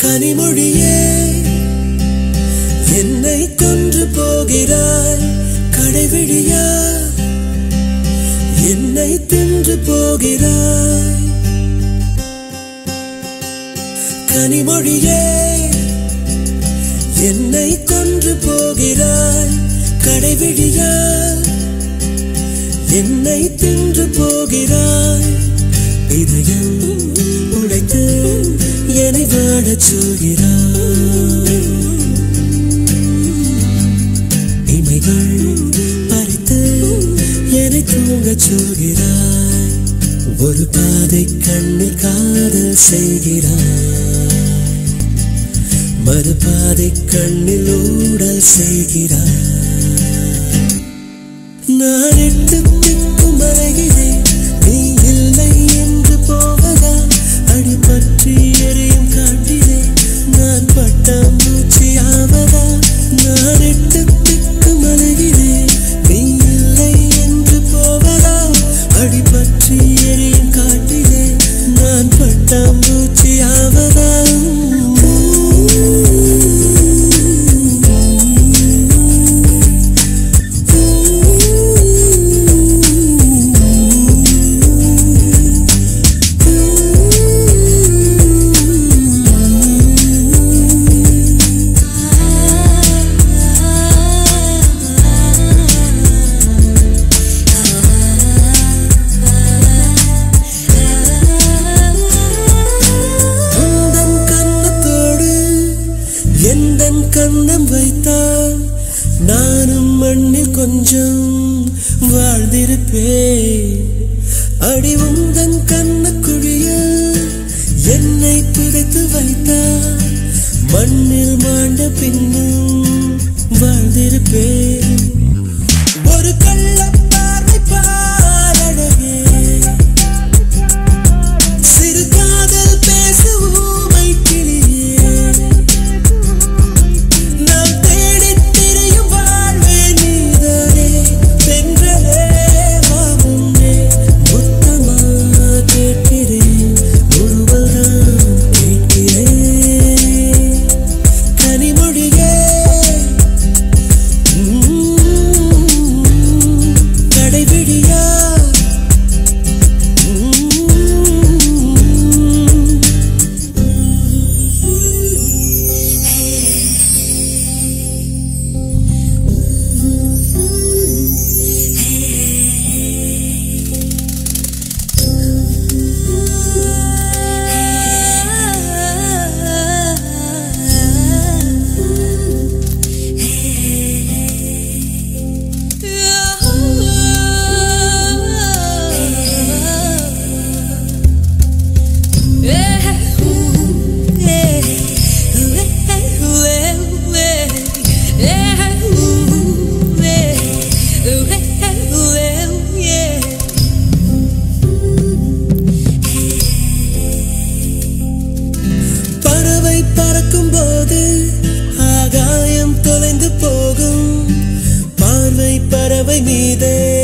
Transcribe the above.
கனிமொழியே என்னை கொன்று போகிறாய் கடைவிழியா என்னை தின்று போகிறாய் கனிமொழியே என்னை கொன்று போகிறாய் கடைவிழியா என்னை தின்று போகிறாய் இதயம் உடைத்து என்னை வாழச் சொல்கிறாய் இமைகள் பறித்து என்னை தூங்கச் சொல்கிறாய் ஒரு பாதை கண்ணில் காதல் செய்கிறாய் மறுபாதை கண்ணில் ஊடல் செய்கிறாய் நான் எட்டு திக்கும் மறைகிறேன் நீ இல்லை என்று போவதா அடிபற்றி எரியும் காட்டிலே நான் பட்டம் மூச்சியாவதா நான் எட்டு திக்கும் மறைகிறேன் நீ இல்லை என்று போவதா அடிபற்றி எரியும் காட்டிலே நான் பட்டம் மூச்சியாவதா உந்தன் கன்னத்தோடு எந்தன் கண்ணம் வைத்தால் நானும் மண்ணில் கொஞ்சம் வாழ்ந்திருப்பேன் அடி உந்தன் கண்ணக்குழியில் என்னை புதைத்து வைத்தால் மண்ணில் மாண்ட பின்னும் வாழ்ந்திருப்பேன் ஒரு கள்ள பார்வை பாரழகே சிறு காதல் பேசு ஊமை கிளியே நாம் தேடித் திரியும் வாழ்வே நீதானே தென்றலே வா முன்னே முத்தமா கேட்கிறேன் ஒருவர்தான் கேட்கிறேன் கனிமொழியே உம், கடைவிழியா உம், பறவை பறக்கும் போது ஆகாயம் தொலைந்து போகும் பார்வை பறவை மீதே